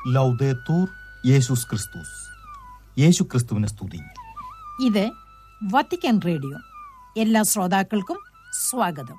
ലൗദേത്തൂർ യേശുസ് ക്രിസ്തുസ് യേശു ക്രിസ്തുവിനെ സ്തുതി ഇത് വത്തിക്കാൻ റേഡിയോ എല്ലാ ശ്രോതാക്കൾക്കും സ്വാഗതം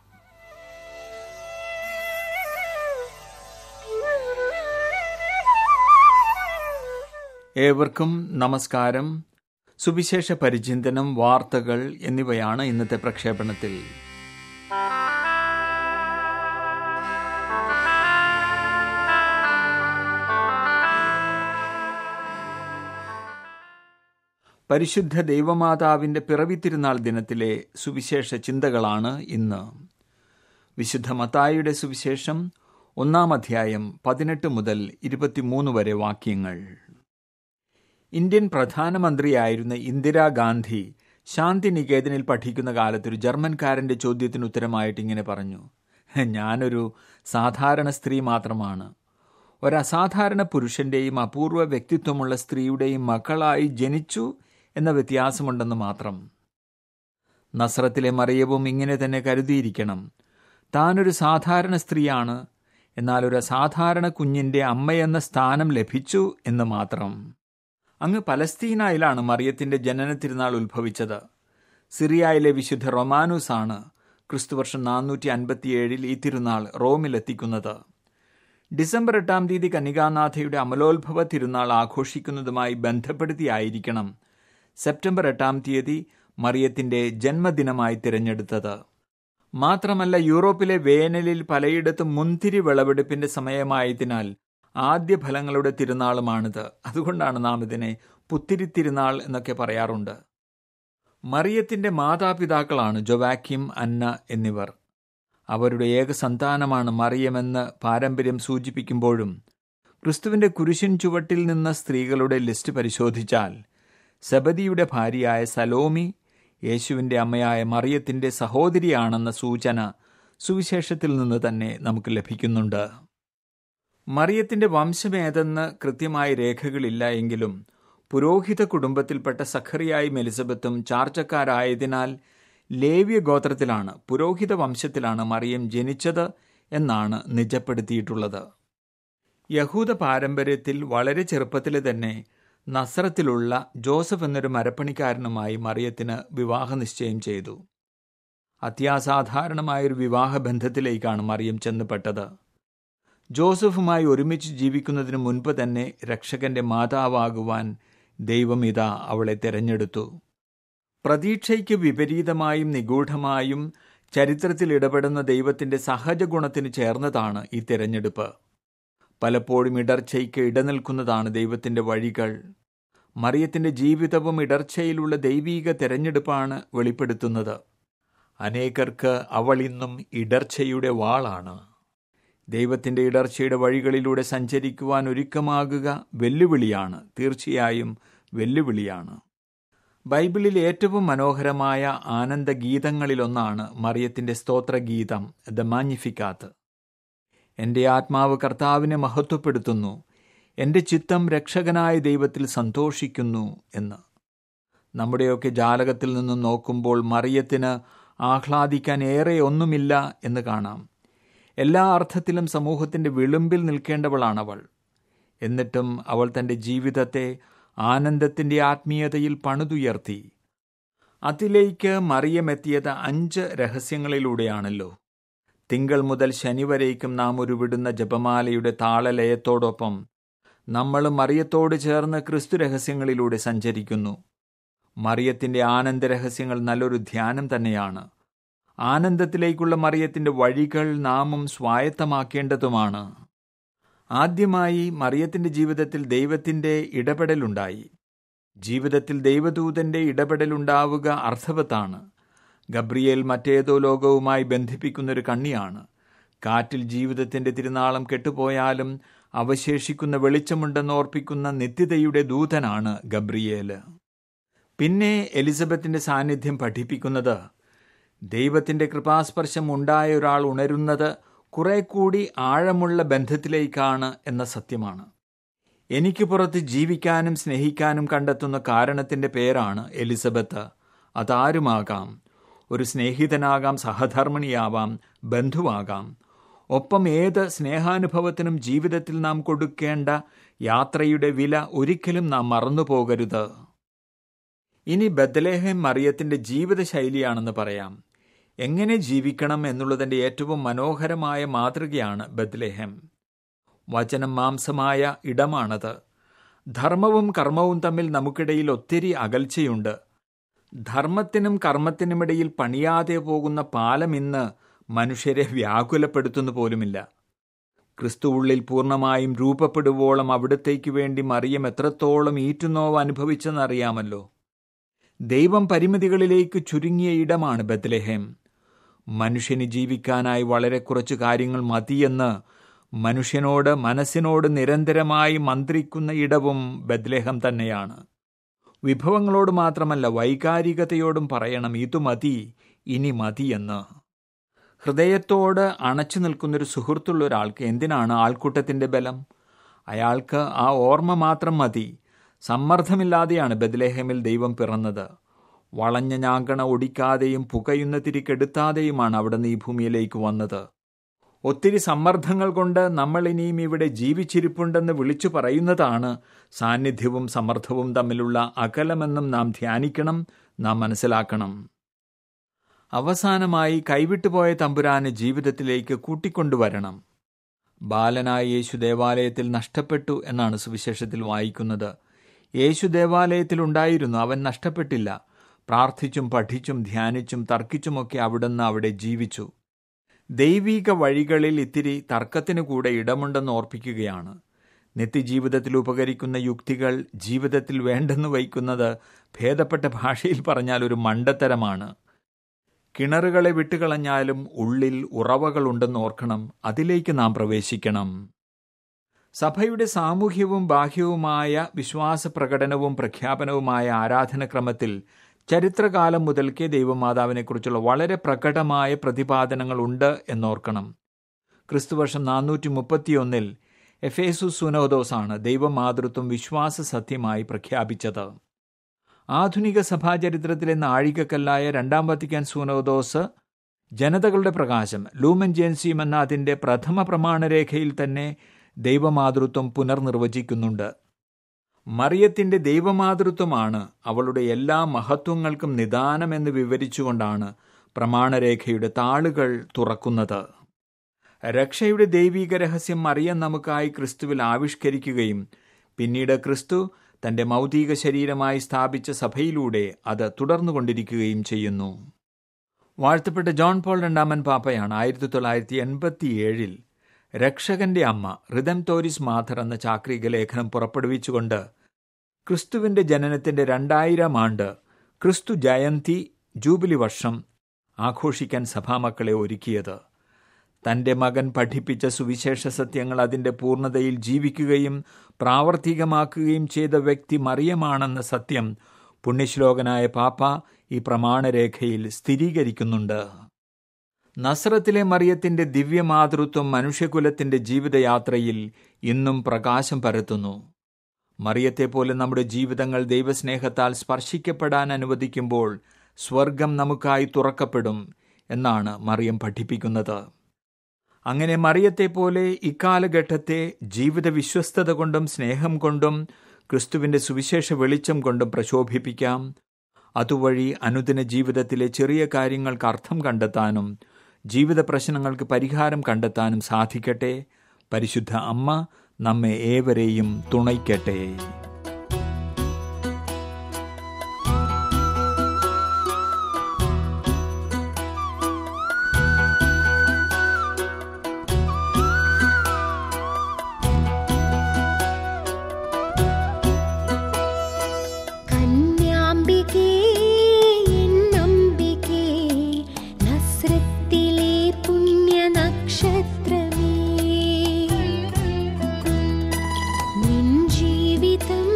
ഏവർക്കും നമസ്കാരം സുവിശേഷ പരിചിന്തനം വാർത്തകൾ എന്നിവയാണ് ഇന്നത്തെ പ്രക്ഷേപണത്തിൽ പരിശുദ്ധ ദൈവമാതാവിന്റെ പിറവി തിരുനാൾ ദിനത്തിലെ സുവിശേഷ ചിന്തകളാണ് ഇന്ന് വിശുദ്ധ മത്തായിയുടെ സുവിശേഷം ഒന്നാം അധ്യായം പതിനെട്ട് മുതൽ ഇരുപത്തിമൂന്ന് വരെ വാക്യങ്ങൾ ഇന്ത്യൻ പ്രധാനമന്ത്രിയായിരുന്ന ഇന്ദിരാഗാന്ധി ശാന്തിനികേതനിൽ പഠിക്കുന്ന കാലത്ത് ഒരു ജർമ്മൻകാരന്റെ ചോദ്യത്തിന് ഉത്തരമായിട്ട് ഇങ്ങനെ പറഞ്ഞു ഞാനൊരു സാധാരണ സ്ത്രീ മാത്രമാണ് ഒരസാധാരണ പുരുഷന്റെയും അപൂർവ വ്യക്തിത്വമുള്ള സ്ത്രീയുടെയും മക്കളായി ജനിച്ചു എന്ന വ്യത്യാസമുണ്ടെന്ന് മാത്രം നസ്രത്തിലെ മറിയവും ഇങ്ങനെ തന്നെ കരുതിയിരിക്കണം താനൊരു സാധാരണ സ്ത്രീയാണ് എന്നാൽ ഒരു അസാധാരണ കുഞ്ഞിന്റെ അമ്മയെന്ന സ്ഥാനം ലഭിച്ചു എന്ന് മാത്രം അങ്ങ് പലസ്തീനായിലാണ് മറിയത്തിന്റെ ജനന തിരുനാൾ ഉത്ഭവിച്ചത് സിറിയയിലെ വിശുദ്ധ റൊമാനൂസ് ആണ് ക്രിസ്തുവർഷം നാനൂറ്റി അൻപത്തിയേഴിൽ ഈ തിരുനാൾ റോമിലെത്തിക്കുന്നത് ഡിസംബർ എട്ടാം തീയതി കന്യകാനാഥയുടെ അമലോത്ഭവ തിരുനാൾ ആഘോഷിക്കുന്നതുമായി ബന്ധപ്പെടുത്തിയായിരിക്കണം സെപ്റ്റംബർ എട്ടാം തീയതി മറിയത്തിന്റെ ജന്മദിനമായി തിരഞ്ഞെടുത്തത് മാത്രമല്ല യൂറോപ്പിലെ വേനലിൽ പലയിടത്തും മുന്തിരി വിളവെടുപ്പിന്റെ സമയമായതിനാൽ ആദ്യ ഫലങ്ങളുടെ തിരുനാളുമാണിത് അതുകൊണ്ടാണ് നാം ഇതിനെ പുത്തിരി തിരുനാൾ എന്നൊക്കെ പറയാറുണ്ട് മറിയത്തിന്റെ മാതാപിതാക്കളാണ് ജൊവാക്യം അന്ന എന്നിവർ അവരുടെ ഏക സന്താനമാണ് മറിയമെന്ന് പാരമ്പര്യം സൂചിപ്പിക്കുമ്പോഴും ക്രിസ്തുവിന്റെ കുരിശിൻ ചുവട്ടിൽ നിന്ന സ്ത്രീകളുടെ ലിസ്റ്റ് പരിശോധിച്ചാൽ സബദിയുടെ ഭാര്യയായ സലോമി യേശുവിന്റെ അമ്മയായ മറിയത്തിന്റെ സഹോദരിയാണെന്ന സൂചന സുവിശേഷത്തിൽ നിന്ന് തന്നെ നമുക്ക് ലഭിക്കുന്നുണ്ട് മറിയത്തിന്റെ വംശമേതെന്ന് കൃത്യമായ രേഖകളില്ല എങ്കിലും പുരോഹിത കുടുംബത്തിൽപ്പെട്ട സഖറിയായും എലിസബത്തും ചാർച്ചക്കാരായതിനാൽ ലേവ്യ ഗോത്രത്തിലാണ് പുരോഹിത വംശത്തിലാണ് മറിയം ജനിച്ചത് എന്നാണ് നിജപ്പെടുത്തിയിട്ടുള്ളത് യഹൂദ പാരമ്പര്യത്തിൽ വളരെ ചെറുപ്പത്തിലെ തന്നെ നസ്രത്തിലുള്ള ജോസഫ് എന്നൊരു മരപ്പണിക്കാരനുമായി മറിയത്തിന് വിവാഹ നിശ്ചയം ചെയ്തു അത്യാസാധാരണമായൊരു വിവാഹബന്ധത്തിലേക്കാണ് മറിയം ചെന്നുപെട്ടത് ജോസഫുമായി ഒരുമിച്ച് ജീവിക്കുന്നതിന് മുൻപ് തന്നെ രക്ഷകന്റെ മാതാവാകുവാൻ ദൈവം ഇതാ അവളെ തെരഞ്ഞെടുത്തു പ്രതീക്ഷയ്ക്ക് വിപരീതമായും നിഗൂഢമായും ചരിത്രത്തിൽ ഇടപെടുന്ന ദൈവത്തിന്റെ സഹജ ഗുണത്തിന് ചേർന്നതാണ് ഈ തിരഞ്ഞെടുപ്പ് പലപ്പോഴും ഇടർച്ചയ്ക്ക് ഇടനിൽക്കുന്നതാണ് ദൈവത്തിന്റെ വഴികൾ മറിയത്തിന്റെ ജീവിതവും ഇടർച്ചയിലുള്ള ദൈവീക തിരഞ്ഞെടുപ്പാണ് വെളിപ്പെടുത്തുന്നത് അനേകർക്ക് അവൾ ഇന്നും ഇടർച്ചയുടെ വാളാണ് ദൈവത്തിന്റെ ഇടർച്ചയുടെ വഴികളിലൂടെ സഞ്ചരിക്കുവാൻ ഒരുക്കമാകുക വെല്ലുവിളിയാണ് തീർച്ചയായും വെല്ലുവിളിയാണ് ബൈബിളിൽ ഏറ്റവും മനോഹരമായ ആനന്ദഗീതങ്ങളിലൊന്നാണ് മറിയത്തിന്റെ സ്തോത്രഗീതം ദ മാഞ്ഞിഫിക്കാത്ത് എൻ്റെ ആത്മാവ് കർത്താവിനെ മഹത്വപ്പെടുത്തുന്നു എൻ്റെ ചിത്തം രക്ഷകനായ ദൈവത്തിൽ സന്തോഷിക്കുന്നു എന്ന് നമ്മുടെയൊക്കെ ജാലകത്തിൽ നിന്നും നോക്കുമ്പോൾ മറിയത്തിന് ആഹ്ലാദിക്കാൻ ഏറെ ഒന്നുമില്ല എന്ന് കാണാം എല്ലാ അർത്ഥത്തിലും സമൂഹത്തിന്റെ വിളിമ്പിൽ നിൽക്കേണ്ടവളാണവൾ എന്നിട്ടും അവൾ തന്റെ ജീവിതത്തെ ആനന്ദത്തിന്റെ ആത്മീയതയിൽ പണിതുയർത്തി അതിലേക്ക് മറിയമെത്തിയത് അഞ്ച് രഹസ്യങ്ങളിലൂടെയാണല്ലോ തിങ്കൾ മുതൽ ശനി വരേക്കും നാം ഉരുവിടുന്ന ജപമാലയുടെ താളലയത്തോടൊപ്പം നമ്മൾ മറിയത്തോട് ചേർന്ന് ക്രിസ്തു രഹസ്യങ്ങളിലൂടെ സഞ്ചരിക്കുന്നു മറിയത്തിന്റെ ആനന്ദരഹസ്യങ്ങൾ നല്ലൊരു ധ്യാനം തന്നെയാണ് ആനന്ദത്തിലേക്കുള്ള മറിയത്തിന്റെ വഴികൾ നാമും സ്വായത്തമാക്കേണ്ടതുമാണ് ആദ്യമായി മറിയത്തിന്റെ ജീവിതത്തിൽ ദൈവത്തിന്റെ ഇടപെടലുണ്ടായി ജീവിതത്തിൽ ദൈവദൂതന്റെ ഇടപെടലുണ്ടാവുക അർത്ഥവത്താണ് ഗബ്രിയേൽ മറ്റേതോ ലോകവുമായി ബന്ധിപ്പിക്കുന്നൊരു കണ്ണിയാണ് കാറ്റിൽ ജീവിതത്തിന്റെ തിരുനാളം കെട്ടുപോയാലും അവശേഷിക്കുന്ന വെളിച്ചമുണ്ടെന്ന് ഓർപ്പിക്കുന്ന നിത്യതയുടെ ദൂതനാണ് ഗബ്രിയേല് പിന്നെ എലിസബത്തിന്റെ സാന്നിധ്യം പഠിപ്പിക്കുന്നത് ദൈവത്തിന്റെ കൃപാസ്പർശം ഉണ്ടായ ഒരാൾ ഉണരുന്നത് കുറെ കൂടി ആഴമുള്ള ബന്ധത്തിലേക്കാണ് എന്ന സത്യമാണ് എനിക്ക് പുറത്ത് ജീവിക്കാനും സ്നേഹിക്കാനും കണ്ടെത്തുന്ന കാരണത്തിന്റെ പേരാണ് എലിസബത്ത് അതാരുമാകാം ഒരു സ്നേഹിതനാകാം സഹധർമ്മിണിയാവാം ബന്ധുവാകാം ഒപ്പം ഏത് സ്നേഹാനുഭവത്തിനും ജീവിതത്തിൽ നാം കൊടുക്കേണ്ട യാത്രയുടെ വില ഒരിക്കലും നാം മറന്നു പോകരുത് ഇനി ബദലേഹം മറിയത്തിന്റെ ജീവിതശൈലിയാണെന്ന് പറയാം എങ്ങനെ ജീവിക്കണം എന്നുള്ളതിന്റെ ഏറ്റവും മനോഹരമായ മാതൃകയാണ് ബദ്ലേഹം വചനം മാംസമായ ഇടമാണത് ധർമ്മവും കർമ്മവും തമ്മിൽ നമുക്കിടയിൽ ഒത്തിരി അകൽച്ചയുണ്ട് ധർമ്മത്തിനും കർമ്മത്തിനുമിടയിൽ പണിയാതെ പോകുന്ന പാലം ഇന്ന് മനുഷ്യരെ വ്യാകുലപ്പെടുത്തുന്നു പോലുമില്ല ക്രിസ്തു ഉള്ളിൽ പൂർണ്ണമായും രൂപപ്പെടുവോളം അവിടത്തേക്ക് വേണ്ടി മറിയം എത്രത്തോളം ഈറ്റുനോവ് അനുഭവിച്ചെന്നറിയാമല്ലോ ദൈവം പരിമിതികളിലേക്ക് ചുരുങ്ങിയ ഇടമാണ് ബത്ലഹേം മനുഷ്യന് ജീവിക്കാനായി വളരെ കുറച്ച് കാര്യങ്ങൾ മതിയെന്ന് മനുഷ്യനോട് മനസ്സിനോട് നിരന്തരമായി മന്ത്രിക്കുന്ന ഇടവും ബദ്ലേഹം തന്നെയാണ് വിഭവങ്ങളോട് മാത്രമല്ല വൈകാരികതയോടും പറയണം ഇതു മതി ഇനി മതിയെന്ന് ഹൃദയത്തോട് അണച്ചു നിൽക്കുന്നൊരു സുഹൃത്തുള്ള ഒരാൾക്ക് എന്തിനാണ് ആൾക്കൂട്ടത്തിന്റെ ബലം അയാൾക്ക് ആ ഓർമ്മ മാത്രം മതി സമ്മർദ്ദമില്ലാതെയാണ് ബദ്ലേഹമിൽ ദൈവം പിറന്നത് വളഞ്ഞ ഞാങ്കണ ഒടിക്കാതെയും പുകയുന്ന തിരിക്കെടുത്താതെയുമാണ് അവിടുന്ന് ഈ ഭൂമിയിലേക്ക് വന്നത് ഒത്തിരി സമ്മർദ്ദങ്ങൾ കൊണ്ട് നമ്മൾ ഇനിയും ഇവിടെ ജീവിച്ചിരിപ്പുണ്ടെന്ന് വിളിച്ചു പറയുന്നതാണ് സാന്നിധ്യവും സമ്മർദ്ദവും തമ്മിലുള്ള അകലമെന്നും നാം ധ്യാനിക്കണം നാം മനസ്സിലാക്കണം അവസാനമായി കൈവിട്ടുപോയ തമ്പുരാന് ജീവിതത്തിലേക്ക് കൂട്ടിക്കൊണ്ടുവരണം ബാലനായ യേശു ദേവാലയത്തിൽ നഷ്ടപ്പെട്ടു എന്നാണ് സുവിശേഷത്തിൽ വായിക്കുന്നത് യേശു ദേവാലയത്തിൽ ഉണ്ടായിരുന്നു അവൻ നഷ്ടപ്പെട്ടില്ല പ്രാർത്ഥിച്ചും പഠിച്ചും ധ്യാനിച്ചും തർക്കിച്ചുമൊക്കെ അവിടുന്ന് അവിടെ ജീവിച്ചു ദൈവീക വഴികളിൽ ഇത്തിരി തർക്കത്തിന് കൂടെ ഇടമുണ്ടെന്ന് ഓർപ്പിക്കുകയാണ് നിത്യജീവിതത്തിൽ ഉപകരിക്കുന്ന യുക്തികൾ ജീവിതത്തിൽ വേണ്ടെന്ന് വയ്ക്കുന്നത് ഭേദപ്പെട്ട ഭാഷയിൽ പറഞ്ഞാൽ ഒരു മണ്ടത്തരമാണ് കിണറുകളെ വിട്ടുകളഞ്ഞാലും ഉള്ളിൽ ഉറവകളുണ്ടെന്ന് ഓർക്കണം അതിലേക്ക് നാം പ്രവേശിക്കണം സഭയുടെ സാമൂഹ്യവും ബാഹ്യവുമായ വിശ്വാസ പ്രകടനവും പ്രഖ്യാപനവുമായ ആരാധനക്രമത്തിൽ ചരിത്രകാലം മുതൽക്കേ ദൈവമാതാവിനെക്കുറിച്ചുള്ള വളരെ പ്രകടമായ പ്രതിപാദനങ്ങൾ ഉണ്ട് എന്നോർക്കണം ക്രിസ്തുവർഷം നാനൂറ്റി മുപ്പത്തിയൊന്നിൽ എഫേസു സുനോദോസാണ് ദൈവമാതൃത്വം വിശ്വാസ സത്യമായി പ്രഖ്യാപിച്ചത് ആധുനിക സഭാചരിത്രത്തിലെ നാഴികക്കല്ലായ രണ്ടാം വത്തിക്കാൻ സൂനോദോസ് ജനതകളുടെ പ്രകാശം ലൂമൻ ജെൻസിയും എന്ന അതിൻ്റെ പ്രഥമ പ്രമാണരേഖയിൽ തന്നെ ദൈവമാതൃത്വം പുനർനിർവചിക്കുന്നുണ്ട് മറിയത്തിന്റെ ദൈവമാതൃത്വമാണ് അവളുടെ എല്ലാ മഹത്വങ്ങൾക്കും നിദാനമെന്ന് വിവരിച്ചുകൊണ്ടാണ് പ്രമാണരേഖയുടെ താളുകൾ തുറക്കുന്നത് രക്ഷയുടെ ദൈവീക രഹസ്യം മറിയം നമുക്കായി ക്രിസ്തുവിൽ ആവിഷ്കരിക്കുകയും പിന്നീട് ക്രിസ്തു തന്റെ മൗതിക ശരീരമായി സ്ഥാപിച്ച സഭയിലൂടെ അത് തുടർന്നുകൊണ്ടിരിക്കുകയും ചെയ്യുന്നു വാഴ്ത്തപ്പെട്ട ജോൺ പോൾ രണ്ടാമൻ പാപ്പയാണ് ആയിരത്തി തൊള്ളായിരത്തി എൺപത്തിയേഴിൽ രക്ഷകന്റെ അമ്മ റിതം തോരിസ് മാഥർ എന്ന ചാക്രിക ലേഖനം പുറപ്പെടുവിച്ചുകൊണ്ട് ക്രിസ്തുവിന്റെ ജനനത്തിന്റെ രണ്ടായിരം ആണ്ട് ക്രിസ്തു ജയന്തി ജൂബിലി വർഷം ആഘോഷിക്കാൻ സഭാമക്കളെ ഒരുക്കിയത് തന്റെ മകൻ പഠിപ്പിച്ച സുവിശേഷ സത്യങ്ങൾ അതിന്റെ പൂർണ്ണതയിൽ ജീവിക്കുകയും പ്രാവർത്തികമാക്കുകയും ചെയ്ത വ്യക്തി മറിയമാണെന്ന സത്യം പുണ്യശ്ലോകനായ പാപ്പ ഈ പ്രമാണരേഖയിൽ സ്ഥിരീകരിക്കുന്നുണ്ട് നസ്രത്തിലെ മറിയത്തിന്റെ ദിവ്യമാതൃത്വം മനുഷ്യകുലത്തിന്റെ ജീവിതയാത്രയിൽ ഇന്നും പ്രകാശം പരത്തുന്നു മറിയത്തെപ്പോലെ നമ്മുടെ ജീവിതങ്ങൾ ദൈവസ്നേഹത്താൽ സ്പർശിക്കപ്പെടാൻ അനുവദിക്കുമ്പോൾ സ്വർഗം നമുക്കായി തുറക്കപ്പെടും എന്നാണ് മറിയം പഠിപ്പിക്കുന്നത് അങ്ങനെ മറിയത്തെപ്പോലെ ഇക്കാലഘട്ടത്തെ ജീവിത വിശ്വസ്തത കൊണ്ടും സ്നേഹം കൊണ്ടും ക്രിസ്തുവിന്റെ സുവിശേഷ വെളിച്ചം കൊണ്ടും പ്രശോഭിപ്പിക്കാം അതുവഴി അനുദിന ജീവിതത്തിലെ ചെറിയ കാര്യങ്ങൾക്ക് അർത്ഥം കണ്ടെത്താനും ജീവിത പ്രശ്നങ്ങൾക്ക് പരിഹാരം കണ്ടെത്താനും സാധിക്കട്ടെ പരിശുദ്ധ അമ്മ നമ്മെ ഏവരെയും തുണയ്ക്കട്ടെ കന്യാംബികേ എന്നംബികേ നസ്രത്തിലെ പുണ്യനക്ഷത്രമേ നിൻ ജീവിതം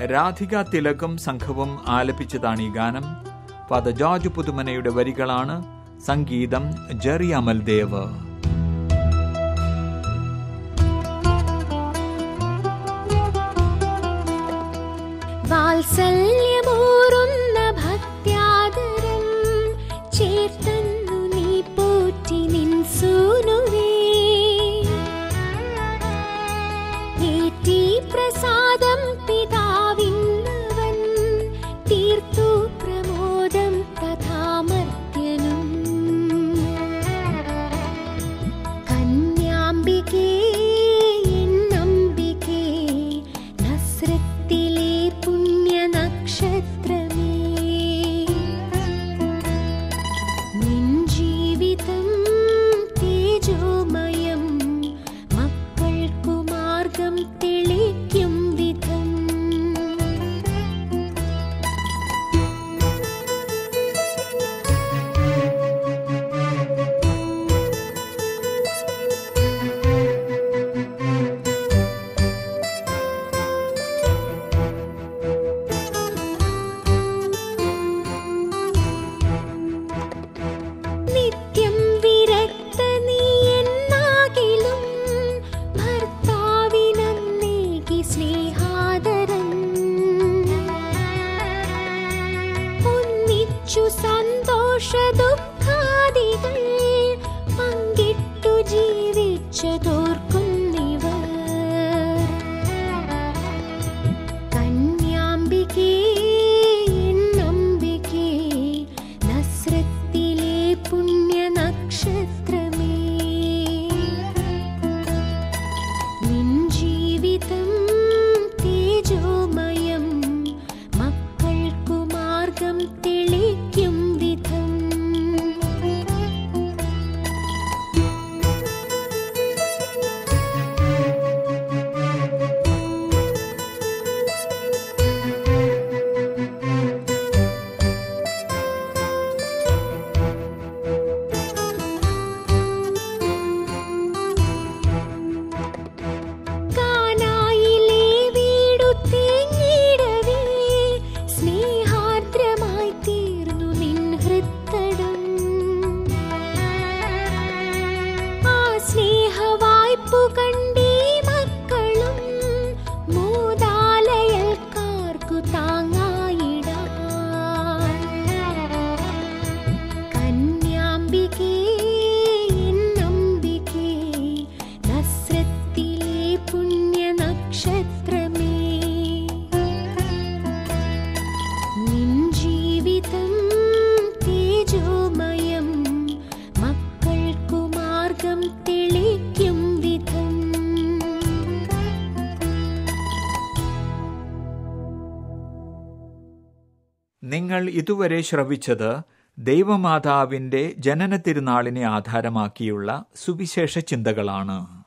രാധിക തിലകം സംഘവും ആലപിച്ചതാണ് ഈ ഗാനം ഫാദർ ജോർജ് പുതുമനയുടെ വരികളാണ് സംഗീതം ജെറി അമൽദേവ് വാത്സല്യമൂറുന്ന ഭക്ത്യാദരം ചേർത്തന്നു നീ പോറ്റി നിൻ സൂനുവേ ഏറ്റി പ്രസാദം പിതാവിന്നവൻ തീർത്തു പ്രമോദം തഥാമർത്യനും കന്യാംബികേ എന്നംബികേ നസ്രത്തിലെ പുണ്യനക്ഷത്രമേ നിൻ ജീവിതം തേജോമയം മക്കൾക്കു മാർഗം തെളിക്കും വിധം നിത്യം വിരക്ത നീ എന്നാകിലും ഭർത്താവിനന്നേകി സ്നേഹാദരം ഒന്നിച്ചു സന്തോഷ ദുഃഖാദികൾ പങ്കിട്ടു ജീവിച്ചതോർക്കുന്നിവർ കന്യാംബികേ എന്നംബികേ നസ്രത്തിലെ പുണ്യനക്ഷത്രമേ നിൻ ജീവിതം തേജോമയം മക്കൾക്കു മാർഗം തെളിക്കും വിധം കാനായിലെ വീടു തേങ്ങിയിടവേ സ്നേഹാർദ്രമായി തീർന്നു നിൻ ഹൃത്തടം ആ സ്നേഹവായ്പു കണ്ടീ മക്കളും മൂതാലയൽക്കാർക്കു താങ്ങായിടാൻ കന്യാംബികേ എന്നംബികേ നസ്രത്തിലെ പുണ്യനക്ഷത്രമേ നിൻ ജീവിതം തേജോമയം മക്കൾക്കു മാർഗം തെളിക്കും വിധം നിങ്ങൾ ഇതുവരെ ശ്രവിച്ചത് ദൈവമാതാവിന്റെ ജനന തിരുനാളിനെ ആധാരമാക്കിയുള്ള സുവിശേഷ ചിന്തകളാണ്